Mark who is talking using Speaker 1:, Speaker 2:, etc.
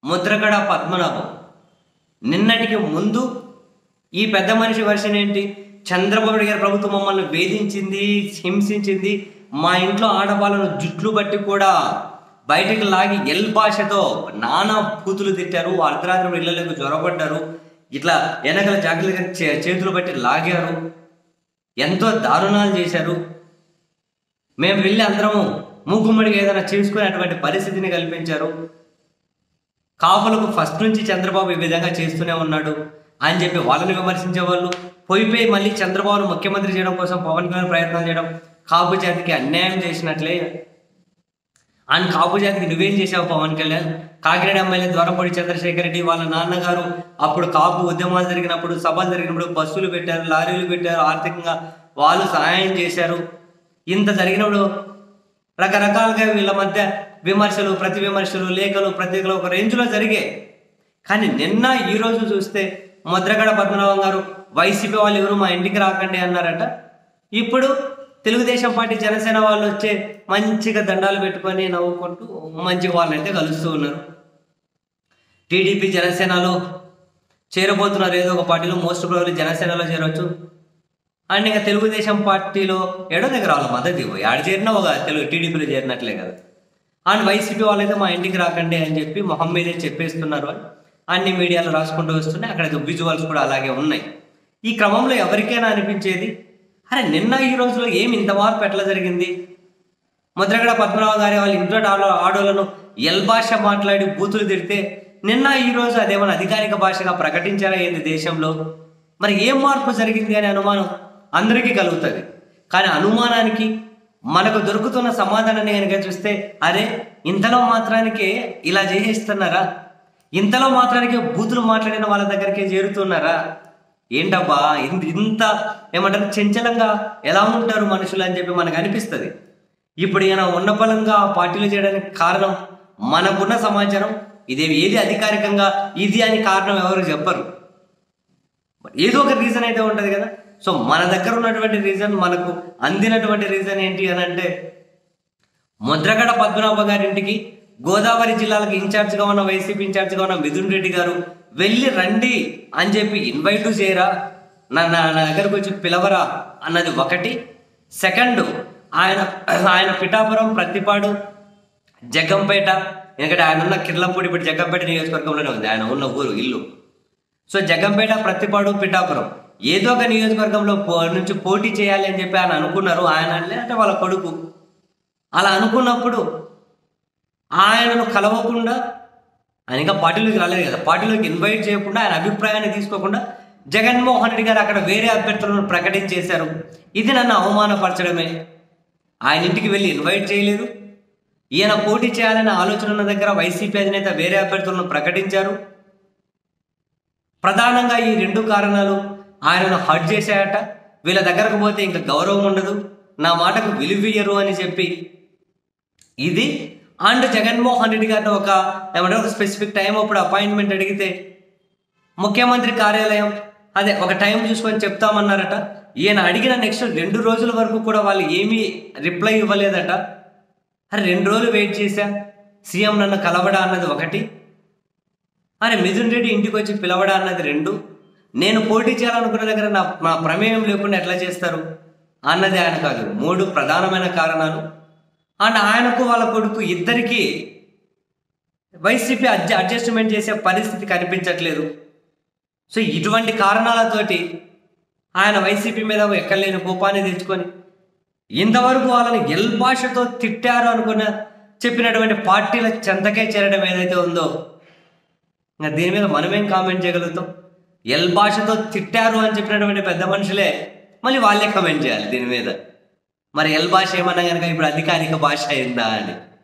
Speaker 1: ముద్రగడ పద్మనాభం నిన్నటికి ముందు ఈ పెద్ద మనిషి వర్షన్ ఏంటి చంద్రబాబు నాయుడు గారి ప్రభుత్వం మమ్మల్ని వేధించింది హింసించింది మా ఇంట్లో ఆడవాళ్ళను జుట్లు బట్టి కూడా బయటకు లాగి ఎల్ భాషతో నానా పూతులు తిట్టారు అర్ధరాత్రి ఇళ్లలోకి జ్వరపడ్డారు ఇట్లా వెనకల జాగ్రత్తగా చే- చేతులు బట్టి లాగారు ఎంతో దారుణాలు చేశారు మేము వెళ్ళి అందరము మూకుమ్మడిగా ఏదైనా చేసుకునేటువంటి పరిస్థితిని కల్పించారు కాపులకు ఫస్ట్ నుంచి చంద్రబాబు ఈ విధంగా చేస్తూనే ఉన్నాడు అని చెప్పి వాళ్ళని విమర్శించే వాళ్ళు పోయిపోయి మళ్ళీ చంద్రబాబును ముఖ్యమంత్రి చేయడం కోసం పవన్ కళ్యాణ్ ప్రయత్నం చేయడం కాపు జాతికి అన్యాయం చేసినట్లే అండ్ కాపు జాతికి నువ్వేం చేసావు పవన్ కళ్యాణ్ కాకినాడ ఎమ్మెల్యే ద్వారపూడి చంద్రశేఖర్ రెడ్డి వాళ్ళ నాన్నగారు అప్పుడు కాపు ఉద్యమాలు జరిగినప్పుడు సభలు జరిగినప్పుడు బస్సులు పెట్టారు లారీలు పెట్టారు ఆర్థికంగా వాళ్ళు సహాయం చేశారు ఇంత జరిగినప్పుడు రకరకాలుగా వీళ్ళ మధ్య విమర్శలు ప్రతి విమర్శలు లేఖలు ప్రతికలు ఒక రేంజ్లో జరిగాయి కానీ నిన్న ఈ రోజు చూస్తే ముద్రగడ పద్మనాభం గారు వైసీపీ వాళ్ళు ఎవరు మా ఇంటికి రాకండి అన్నారట ఇప్పుడు తెలుగుదేశం పార్టీ జనసేన వాళ్ళు వచ్చే మంచిగా దండాలు పెట్టుకొని నవ్వుకుంటూ మంచి వాళ్ళైతే కలుస్తూ ఉన్నారు టీడీపీ జనసేనలో చేరబోతున్నారు ఏదో ఒక పార్టీలో మోస్ట్ ప్రాబ్లీ జనసేనలో చేరవచ్చు అండ్ ఇంకా తెలుగుదేశం పార్టీలో ఏడో దగ్గర వాళ్ళ మద్దతు ఇవ్వు ఆడ చేరినా ఒక తెలుగు టీడీపీలో చేరినట్లే కదా అండ్ వైసీపీ వాళ్ళైతే మా ఇంటికి రాకండి అని చెప్పి మొహం మీదే చెప్పేస్తున్నారు అని అన్ని మీడియాలో రాసుకుంటూ వస్తున్నాయి అక్కడ విజువల్స్ కూడా అలాగే ఉన్నాయి ఈ క్రమంలో ఎవరికైనా అనిపించేది అరే నిన్న ఈ రోజులో ఏమి ఇంత మార్పు ఎట్లా జరిగింది ముద్రగడ పద్మనాభ గారి వాళ్ళ ఇంట్లో ఆడో ఆడోళ్ళను ఎల్ భాష మాట్లాడి బూతులు తిడితే నిన్న ఈ రోజు అదేమైనా అధికారిక భాషగా ప్రకటించారా ఏంది దేశంలో మరి ఏం మార్పు జరిగింది అనే అనుమానం అందరికీ కలుగుతుంది కానీ అనుమానానికి మనకు దొరుకుతున్న సమాధానాన్ని కనుక చూస్తే అరే ఇంతలో మాత్రానికే ఇలా చేసేస్తున్నారా ఇంతలో మాత్రానికే బూతులు మాట్లాడిన వాళ్ళ దగ్గరికే చేరుతున్నారా ఏంటబ్బా ఇంత ఇంత ఏమంటారు చంచలంగా ఎలా ఉంటారు మనుషులు అని చెప్పి మనకు అనిపిస్తుంది ఇప్పుడు ఈయన ఉన్న బలంగా ఆ పార్టీలు చేయడానికి కారణం మనకున్న సమాచారం ఇది ఏది అధికారికంగా ఇది అని కారణం ఎవరు చెప్పరు ఏదో ఒక రీజన్ అయితే ఉంటుంది కదా సో మన దగ్గర ఉన్నటువంటి రీజన్ మనకు అందినటువంటి రీజన్ ఏంటి అని అంటే ముద్రగడ పద్మనాభ గారింటికి గోదావరి జిల్లాలకు ఇన్ఛార్జ్గా ఉన్న వైసీపీ ఇన్ఛార్జ్గా ఉన్న మిథున్ రెడ్డి గారు వెళ్ళి రండి అని చెప్పి ఇన్వైట్ చేయరా నా నా నా దగ్గరకు వచ్చి పిలవరా అన్నది ఒకటి సెకండ్ ఆయన ఆయన పిఠాపురం ప్రతిపాడు జగ్గంపేట ఎందుకంటే ఆయన ఉన్న కిర్లంపూడి ఇప్పుడు జగ్గంపేట నియోజకవర్గంలోనే ఉంది ఆయన ఉన్న ఊరు ఇల్లు సో జగ్గంపేట ప్రతిపాడు పిఠాపురం ఏదో ఒక నియోజకవర్గంలో పో నుంచి పోటీ చేయాలి అని చెప్పి ఆయన అనుకున్నారు ఆయన అంటే వాళ్ళ కొడుకు అలా అనుకున్నప్పుడు ఆయనను కలవకుండా ఆయన ఇంకా పార్టీలోకి రాలేదు కదా పార్టీలోకి ఇన్వైట్ చేయకుండా ఆయన అభిప్రాయాన్ని తీసుకోకుండా జగన్మోహన్ రెడ్డి గారు అక్కడ వేరే అభ్యర్థులను ప్రకటించేశారు ఇది నన్ను అవమానపరచడమే ఆయన ఇంటికి వెళ్ళి ఇన్వైట్ చేయలేదు ఈయన పోటీ చేయాలనే ఆలోచన ఉన్న దగ్గర వైసీపీ అధినేత వేరే అభ్యర్థులను ప్రకటించారు ప్రధానంగా ఈ రెండు కారణాలు ఆయనను హర్ట్ చేశాయట వీళ్ళ దగ్గరకు పోతే ఇంకా గౌరవం ఉండదు నా మాటకు విలువియ్యరు అని చెప్పి ఇది అండ్ జగన్మోహన్ రెడ్డి గారిని ఒక ఏమంటారు ఒక స్పెసిఫిక్ టైం అప్పుడు అపాయింట్మెంట్ అడిగితే ముఖ్యమంత్రి కార్యాలయం అదే ఒక టైం చూసుకొని చెప్తామన్నారట ఈయన అడిగిన నెక్స్ట్ రెండు రోజుల వరకు కూడా వాళ్ళు ఏమీ రిప్లై ఇవ్వలేదట అరే రెండు రోజులు వెయిట్ చేశా సీఎం నన్ను కలవడా అన్నది ఒకటి అరే మిథున్ రెడ్డి ఇంటికి వచ్చి పిలవడా అన్నది రెండు నేను పోటీ చేయాలనుకున్న దగ్గర నా నా ప్రమేయం లేకుండా ఎట్లా చేస్తారు అన్నది ఆయన కాదు మూడు ప్రధానమైన కారణాలు అండ్ ఆయనకు వాళ్ళ కొడుకు ఇద్దరికి వైసీపీ అడ్జ అడ్జస్ట్మెంట్ చేసే పరిస్థితి కనిపించట్లేదు సో ఇటువంటి కారణాలతోటి ఆయన వైసీపీ మీద ఎక్కలేని కోపాన్ని తెచ్చుకొని ఇంతవరకు వాళ్ళని ఎల్ భాషతో తిట్టారు అనుకున్న చెప్పినటువంటి పార్టీల చెంతకే చేరడం ఏదైతే ఉందో ఇంకా దీని మీద మనమేం కామెంట్ చేయగలుగుతాం ఎల్ భాషతో తిట్టారు అని చెప్పినటువంటి పెద్ద మనుషులే మళ్ళీ వాళ్ళే కామెంట్ చేయాలి దీని మీద మరి ఎల్ భాష ఏమన్నా కనుక ఇప్పుడు అధికారిక భాష అయిందా అని